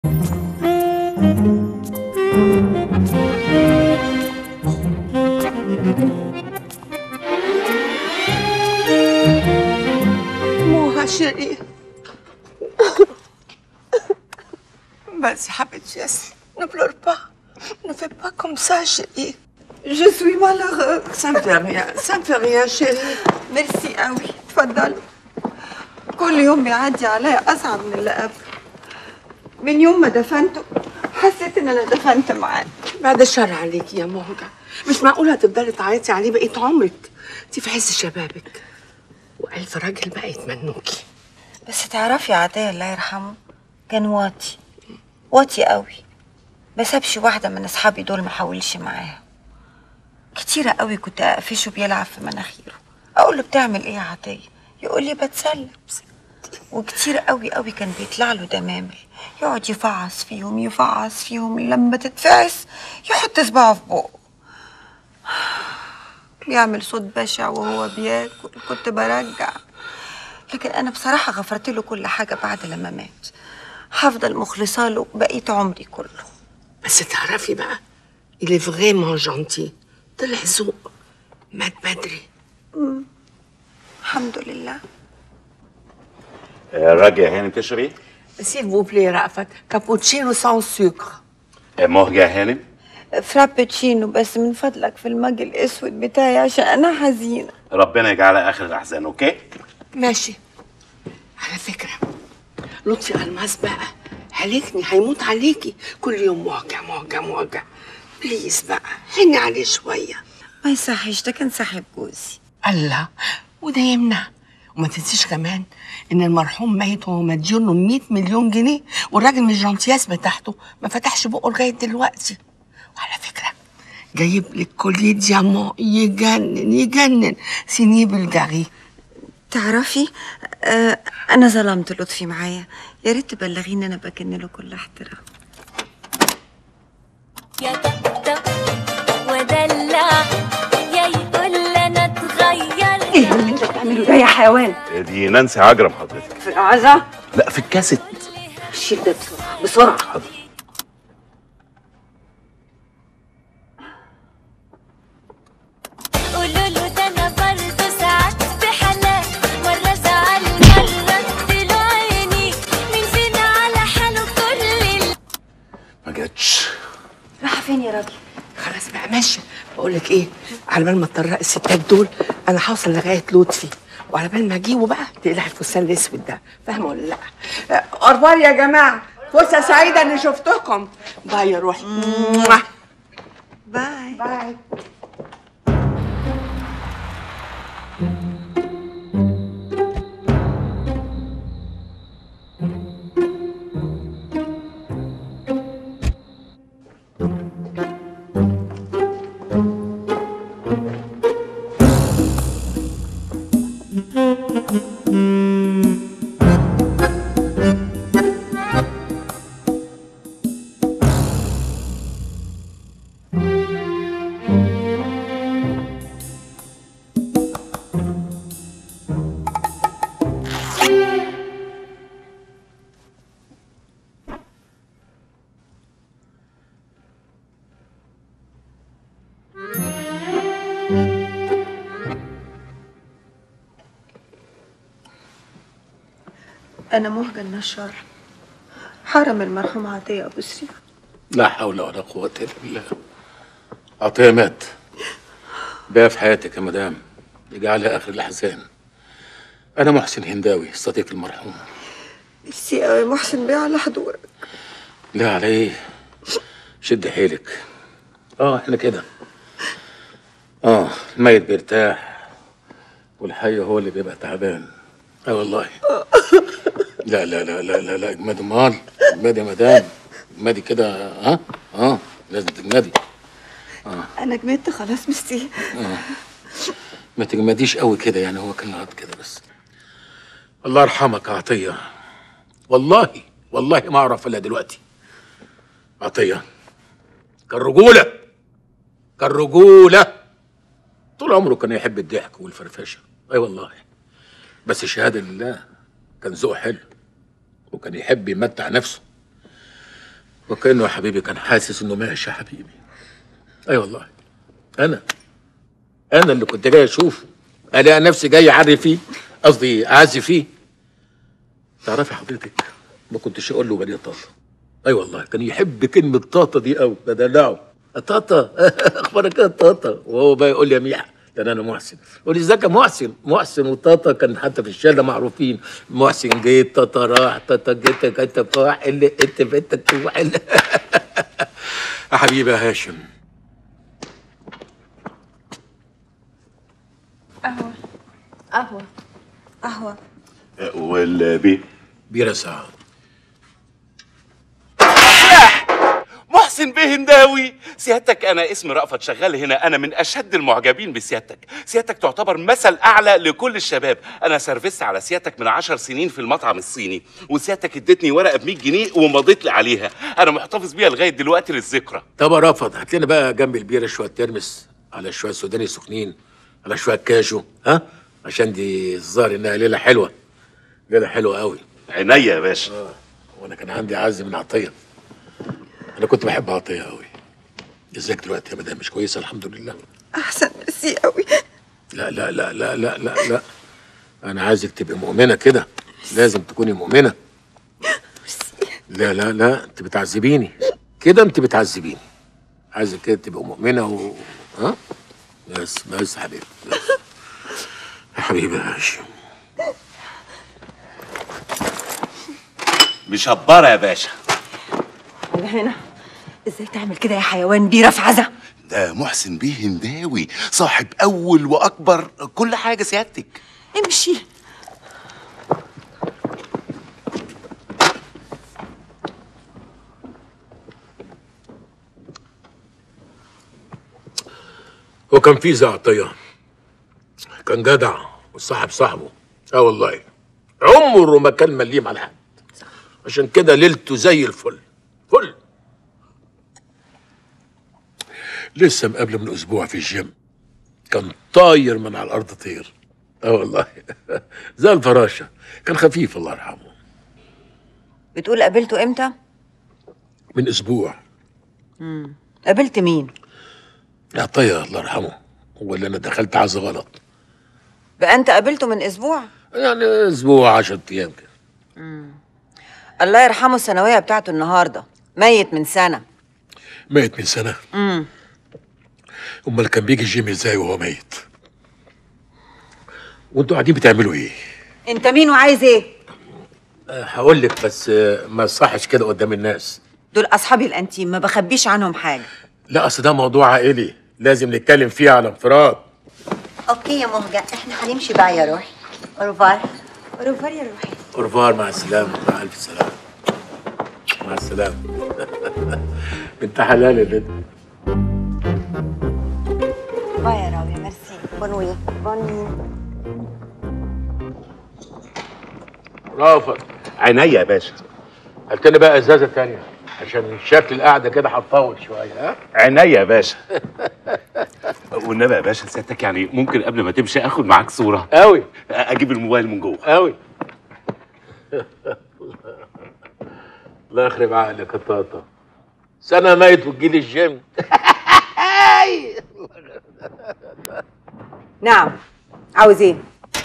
Moi, chérie. Vas-y, habitué. Ne pleure pas. Ne fais pas comme ça, chérie. Je suis malheureux. Ça ne fait rien. Ça ne fait rien, chérie. ميرسي قوي اتفضلي كل يوم بيعدي عليا اصعب من اللي قبل من يوم ما دفنته حسيت ان انا دفنت معاه بعد الشر عليكي يا موجة مش معقولة هتفضلي تعيطي عليه بقية عمرك انت في عز شبابك وألف راجل بقى يتمنوكي بس تعرفي عطية الله يرحمه كان واطي واطي قوي ما سابش واحدة من أصحابي دول ما حاولش معاها كتيرة قوي كنت أقفشه بيلعب في مناخيره أقول له بتعمل إيه يا عطية يقول لي بتسلى وكتير قوي قوي كان بيطلع له دمامل يقعد يفعص فيهم يفعص فيهم لما تتفعس يحط صباعه في بقه يعمل صوت بشع وهو بياكل كنت برجع لكن انا بصراحه غفرت له كل حاجه بعد لما مات هفضل مخلصه له بقيه عمري كله بس تعرفي بقى il est vraiment gentil طلع ذوق مات بدري الحمد لله راجع هانم تشربي؟ s'il vous plaît رأفت كابوتشينو sans sucre مهجة هانم؟ فرابتشينو بس من فضلك في المج الاسود بتاعي عشان انا حزينه ربنا يجعلها اخر الاحزان اوكي؟ ماشي على فكرة لطفي ألماس بقى هلكني هيموت عليكي كل يوم موجع موجع موجع بليز بقى حني عليه شوية ما يصحش ده كان صاحب جوزي الله وده يمنع وما تنسيش كمان ان المرحوم ميت وهو مديون له 100 مليون جنيه والراجل من الجنطياس بتاعته ما فتحش بقه لغايه دلوقتي وعلى فكره جايب لك كوليه ديامون يجنن يجنن سينيه بالجاري تعرفي آه انا ظلمت لطفي معايا يا ريت تبلغيني انا بكن له كل احترام يا طبطب ودلع يا يقول انا اتغير ايه اللي انت بتعمله ده يا حيوان دي نانسي عجرم حضرتك في العزة لا في الكاسيت شيل ده بسرعه بسرعه حاضر قولوا له ده انا برضه ساعات في حالات مره زعل مره اديله عيني مين فينا على حاله كل اللي ما جاتش رايحه فين يا راجل خلاص بقى ماشي بقول لك ايه على بال ما تطرق الستات دول انا هوصل لغايه لطفي وعلى بال ما اجيبه بقى تقلع الفستان الاسود ده فاهمه ولا لا اخبار يا جماعه فرصه سعيده اني شفتكم باي يا روحي باي باي انا مهجة النشار حرم المرحوم عطيه ابو سريف لا حول ولا قوة إلا بالله عطية مات بقى في حياتك يا مدام اجعلها آخر الأحزان أنا محسن هنداوي صديق المرحوم ميرسي قوي محسن بيه على حضورك لا على إيه شد حيلك آه إحنا كده آه الميت بيرتاح والحي هو اللي بيبقى تعبان آه والله لا لا لا لا لا لا اجمدي مال اجمدي يا مدام اجمدي كده ها اه لازم تجمدي انا جمدت خلاص ميرسي ما تجمديش قوي كده يعني هو كان غلط كده بس الله يرحمك يا عطية والله والله ما اعرف الا دلوقتي عطية كان رجولة كان رجولة طول عمره كان يحب الضحك والفرفشة اي والله بس شهادة لله كان ذوقه حلو وكان يحب يمتع نفسه وكانه يا حبيبي كان حاسس انه ماشي يا حبيبي اي والله انا انا اللي كنت جاي اشوفه الاقي نفسي جاي اعري فيه قصدي اعزي فيه تعرفي حضرتك ما كنتش اقول له بني طاطا اي والله كان يحب كلمه طاطا دي قوي بدلعه طاطا اخبارك ايه يا طاطا وهو بقى يقول لي يا ميحة ده انا محسن يقول لي ازيك يا محسن محسن وطاطا كان حتى في الشارع معروفين محسن جيت طاطا راح طاطا جيت جيت فاح اللي انت بنت تروح اللي يا حبيبي يا هاشم قهوة قهوة والبيه بيرة ساعة محسن بيه هنداوي سيادتك انا اسمي رأفت شغال هنا انا من اشد المعجبين بسيادتك سيادتك تعتبر مثل اعلى لكل الشباب انا سرفست على سيادتك من عشر سنين في المطعم الصيني وسيادتك ادتني ورقه ب 100 جنيه ومضيت لي عليها انا محتفظ بيها لغايه دلوقتي للذكرى طب يا رافض هات لنا بقى جنب البيرة شوية ترمس على شوية سوداني سخنين على شوية كاجو ها عشان دي الظاهر انها ليلة حلوة ليلة حلوة قوي عينيا يا باشا وانا كان عندي عز من عطية انا كنت بحب عطية قوي ازيك دلوقتي يا مدام مش كويسة الحمد لله أحسن ميرسي قوي لا لا لا لا لا لا لا انا عايزك تبقي مؤمنة كده لازم تكوني مؤمنة لا لا لا انت بتعذبيني كده انت بتعذبيني عايزك كده تبقى مؤمنة و ها بس بس يا حبيبي بس يا حبيبي يا هاشم مشبره يا باشا على هنا ازاي تعمل كده يا حيوان دي رفعزة ده محسن بيه هنداوي صاحب اول واكبر كل حاجه سيادتك امشي هو كان في زي عطية كان جدع وصاحب صاحبه اه والله عمره ما كان مليم على حد عشان كده ليلته زي الفل فل لسه مقابله من اسبوع في الجيم كان طاير من على الارض طير اه والله زي الفراشه كان خفيف الله يرحمه بتقول قابلته امتى؟ من اسبوع قابلت مين؟ عطية الله يرحمه هو اللي انا دخلت عز غلط بقى انت قابلته من اسبوع؟ يعني اسبوع 10 ايام كده الله يرحمه الثانوية بتاعته النهاردة ميت من سنة ميت من سنه امم امال كان بيجي الجيم ازاي وهو ميت وانتوا قاعدين بتعملوا ايه انت مين وعايز ايه؟ هقول لك بس آه، ما صحش كده قدام الناس دول اصحابي الانتيم ما بخبيش عنهم حاجة لا اصل ده موضوع عائلي لازم نتكلم فيه على انفراد اوكي يا مهجة احنا هنمشي بقى يا روحي اوروفار اوروفار يا روحي اورفار مع السلامه مع الف سلامه مع السلامه بنت حلال اللي انت باي يا راوية ميرسي بونوي بوني رافض عينيا يا باشا هات لنا بقى ازازه تانية عشان شكل القعده كده هتطول شويه ها عينيا يا باشا والنبي يا باشا سيادتك يعني ممكن قبل ما تمشي اخد معاك صوره قوي اجيب الموبايل من جوه قوي الله يخرب عقلك يا طاطا سنة ميت وتجيلي الجيم نعم عاوز ايه؟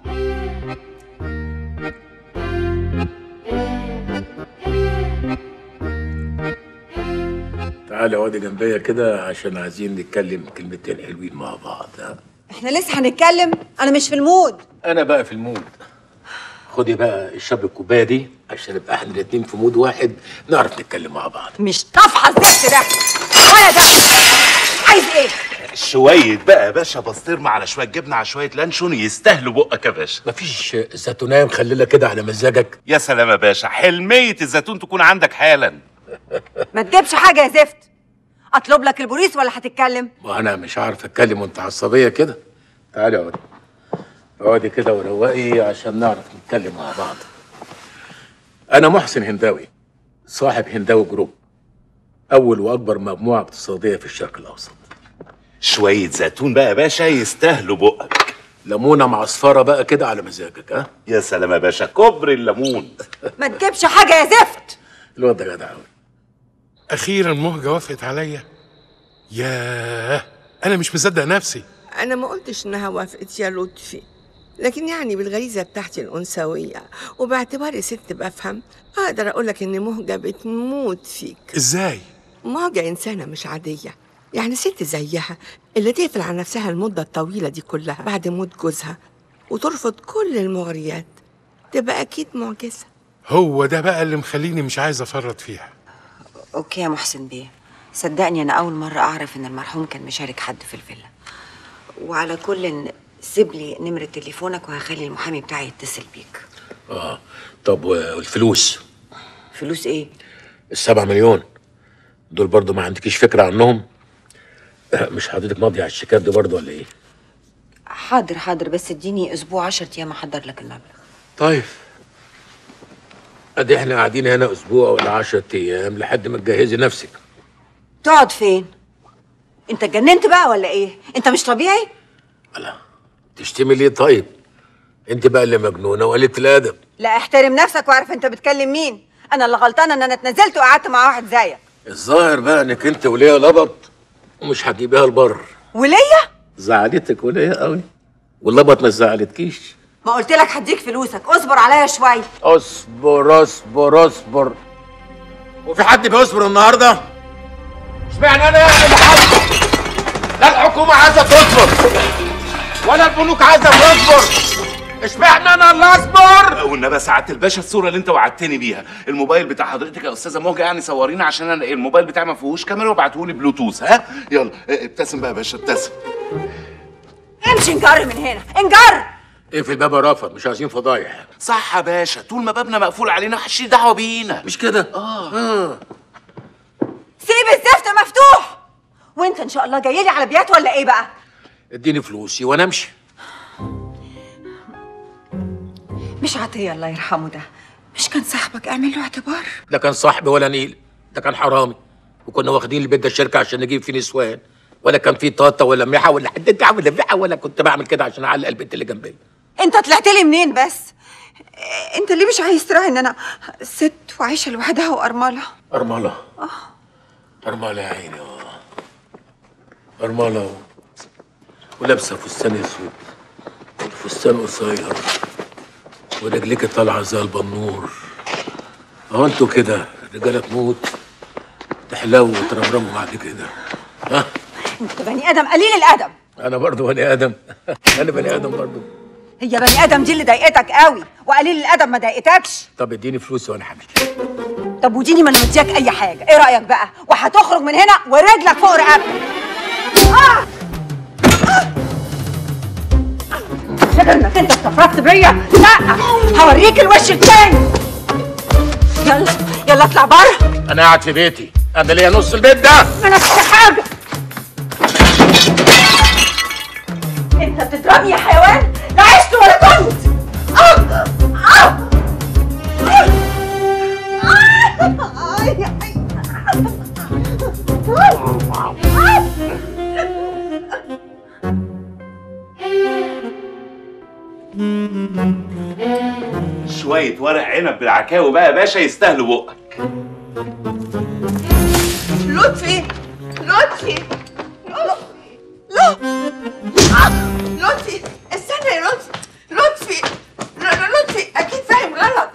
تعالى اقعدي جنبيا كده عشان عايزين نتكلم كلمتين حلوين مع بعض ها احنا لسه هنتكلم انا مش في المود انا بقى في المود خدي بقى اشربي الكوبايه دي عشان نبقى احنا الاتنين في مود واحد نعرف نتكلم مع بعض مش طافحه الزفت ده ولا ده عايز ايه؟ شويه بقى يا باشا بسطرمه على شويه جبنه على شويه لانشون يستاهلوا بقك يا باشا مفيش زيتونيه مخلله كده على مزاجك يا سلام يا باشا حلميه الزيتون تكون عندك حالا ما تجيبش حاجه يا زفت اطلب لك البوليس ولا هتتكلم؟ ما انا مش عارف اتكلم وانت عصبيه كده تعالي اقعدي اقعدي كده وروقي عشان نعرف نتكلم مع بعض انا محسن هنداوي صاحب هنداوي جروب اول واكبر مجموعه اقتصاديه في الشرق الاوسط شويه زيتون بقى يا باشا يستاهلوا بقك ليمونه معصفره بقى كده على مزاجك ها يا سلام يا باشا كبر الليمون ما تجيبش حاجه يا زفت الواد ده جدع قوي اخيرا مهجه وافقت عليا ياه انا مش مصدق نفسي انا ما قلتش انها وافقت يا لطفي لكن يعني بالغريزه بتاعتي الانثويه وباعتباري ست بفهم اقدر اقول لك ان مهجه بتموت فيك ازاي مهجه انسانه مش عاديه يعني ست زيها اللي تقفل على نفسها المده الطويله دي كلها بعد موت جوزها وترفض كل المغريات تبقى اكيد معجزه هو ده بقى اللي مخليني مش عايز افرط فيها اوكي يا محسن بيه صدقني انا اول مره اعرف ان المرحوم كان مشارك حد في الفيلا وعلى كل سيب لي نمره تليفونك وهخلي المحامي بتاعي يتصل بيك اه طب والفلوس فلوس ايه السبعة مليون دول برضو ما عندكيش فكرة عنهم مش حضرتك ماضي على الشيكات دي برضو ولا ايه حاضر حاضر بس اديني اسبوع عشرة ايام احضر لك المبلغ طيب ادي احنا قاعدين هنا اسبوع ولا عشرة ايام لحد ما تجهزي نفسك تقعد فين انت اتجننت بقى ولا ايه انت مش طبيعي تشتمي ليه طيب انت بقى اللي مجنونة وقلة الادب لا احترم نفسك واعرف انت بتكلم مين انا اللي غلطانه ان انا اتنزلت وقعدت مع واحد زيك الظاهر بقى انك انت وليا لبط ومش هتجيبيها البر وليا زعلتك وليا قوي واللبط ما زعلتكيش ما قلت لك هديك فلوسك اصبر عليا شويه اصبر اصبر اصبر وفي حد بيصبر النهارده؟ اشمعنى انا يعني اللي حاصل؟ لا الحكومه عايزه تصبر ولا البنوك عايزه تصبر اشمعنى انا اللي اصبر؟ والنبي سعاده الباشا الصوره اللي انت وعدتني بيها الموبايل بتاع حضرتك يا استاذه موجه يعني صورينا عشان انا الموبايل بتاعي ما فيهوش كاميرا وابعته لي بلوتوث ها يلا اه، ابتسم بقى يا باشا ابتسم امشي انجر من هنا انجر اقفل الباب يا رافض مش عايزين فضايح صح يا باشا طول ما بابنا مقفول علينا محدش ليه دعوه بينا مش كده؟ اه سيب الزفت مفتوح وانت ان شاء الله جاي لي على بيات ولا ايه بقى اديني فلوسي وانا امشي مش عطيه الله يرحمه ده مش كان صاحبك اعمل له اعتبار ده كان صاحبي ولا نيل ده كان حرامي وكنا واخدين البيت ده الشركه عشان نجيب فيه نسوان ولا كان فيه طاطا ولا ميحه ولا حد ولا ميحه ولا كنت بعمل كده عشان اعلق البنت اللي جنبي انت طلعت لي منين بس انت ليه مش عايز تراعي ان انا ست وعايشه لوحدها وارمله أرملة أرملة يا عيني آه. أرملة و... ولابسة فستان أسود فستان قصير ورجليك طالعة زي البنور أهو أنتوا كده الرجالة تموت تحلو وترمرموا بعد كده ها انت بني ادم قليل الادب أنا برضو بني آدم أنا بني آدم برضو هي بني ادم دي اللي ضايقتك قوي وقليل الادب ما ضايقتكش طب اديني فلوسي وأنا همشي طب وديني ما انا مدياك اي حاجه ايه رايك بقى وهتخرج من هنا ورجلك فوق رقبتك آه! آه! فاكر انك انت استفردت بيا لا هوريك الوش التاني يلا يلا اطلع بره أنا قاعد في بيتي أنا ليا نص البيت ده ما نفسك حاجه انت بتضربني يا حيوان لا عشت ولا كنت آه! آه! آي، آي. شويه ورق عنب بالعكاوي بقى يا باشا يستاهلوا بقك لطفي لطفي لا لطفي استنى يا لطفي لطفي لا لا لطفي اكيد فاهم غلط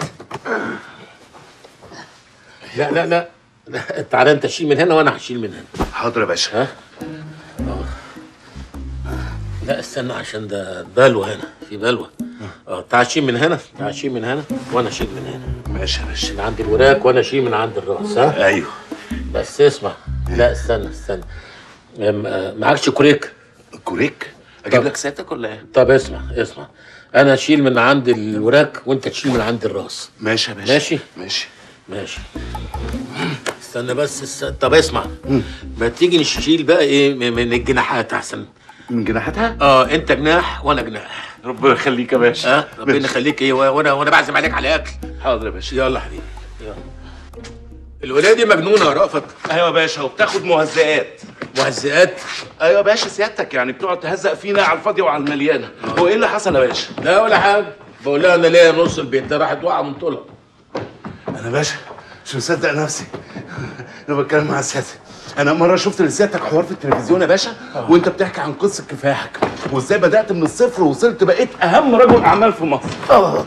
لا لا لا لا، تعالى أنت شيل من هنا وأنا هشيل من هنا حاضر يا باشا ها؟ اه لا استنى عشان ده بلوى هنا في بلوى اه تعال شيل من هنا تعال شيل من هنا وانا اشيل من هنا ماشي يا باشا من عند الوراك وانا اشيل من عند الراس ها ايوه بس اسمع لا استنى استنى أم- آه، معكش كوريك كوريك اجيب طب. لك سيادتك ولا ايه طب اسمع اسمع انا اشيل من عند الوراك وانت تشيل من عند الراس ماشي يا باشا ماشي. ماشي ماشي استنى بس استنى. طب اسمع ما تيجي نشيل بقى ايه من من الجناحات احسن من جناحاتها اه انت جناح وانا جناح ربنا يخليك يا باشا ها ربنا ماشي. يخليك ايه وانا وانا بعزم عليك على اكل حاضر يا باشا يلا حبيبي يلا الولايه دي مجنونه يا رأفت ايوه يا باشا وبتاخد مهزئات مهزئات ايوه يا باشا سيادتك يعني بتقعد تهزق فينا على الفاضيه وعلى المليانه هو ايه اللي حصل يا باشا لا ولا حاجه بقول لها انا ليا نص البيت ده راحت واقعه من طولها انا باشا مش مصدق نفسي انا بتكلم مع سيادتك انا مره شفت لسيادتك حوار في التلفزيون يا باشا وانت بتحكي عن قصه كفاحك وازاي بدات من الصفر ووصلت بقيت اهم رجل اعمال في مصر اه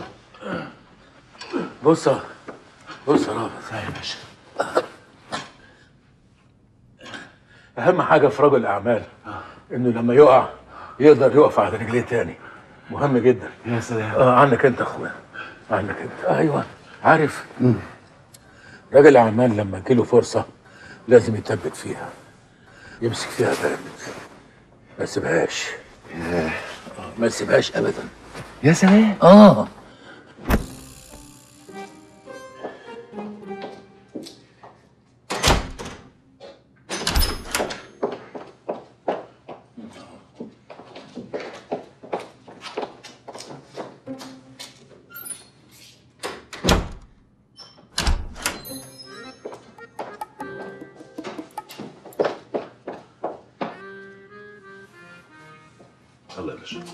بص بص يا رافض يا باشا اهم حاجه في رجل الاعمال انه لما يقع يقدر يقف على رجليه تاني مهم جدا يا سلام اه عنك انت يا اخويا عنك انت ايوه عارف راجل الاعمال لما تجيله فرصه لازم يثبت فيها يمسك فيها جامد ما يسيبهاش آه، ما يسيبهاش ابدا يا سلام اه الله يا باشا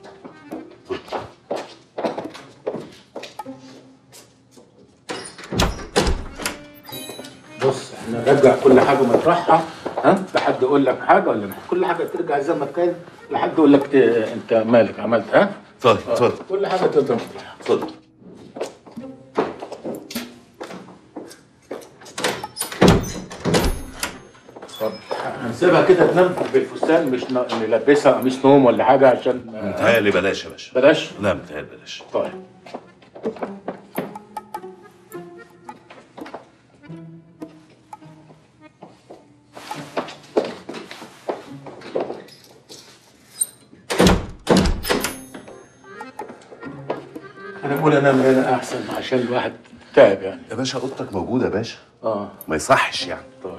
بص احنا نرجع كل حاجه مطرحها ها لحد يقول لك حاجه ولا لا كل حاجه ترجع زي ما كان لحد يقول لك اه انت مالك عملت ها اتفضل اتفضل كل حاجه تفضل مطرحها اتفضل اتفضل هنسيبها كده تنام بالفستان مش ن- نلبسها قميص نوم ولا حاجه عشان اه، متهيألي بلاش يا باشا بلاش لا متهيألي بلاش طيب انا بقول انام هنا احسن عشان الواحد تعب يعني يا باشا اوضتك موجوده يا باشا اه ما يصحش يعني طيب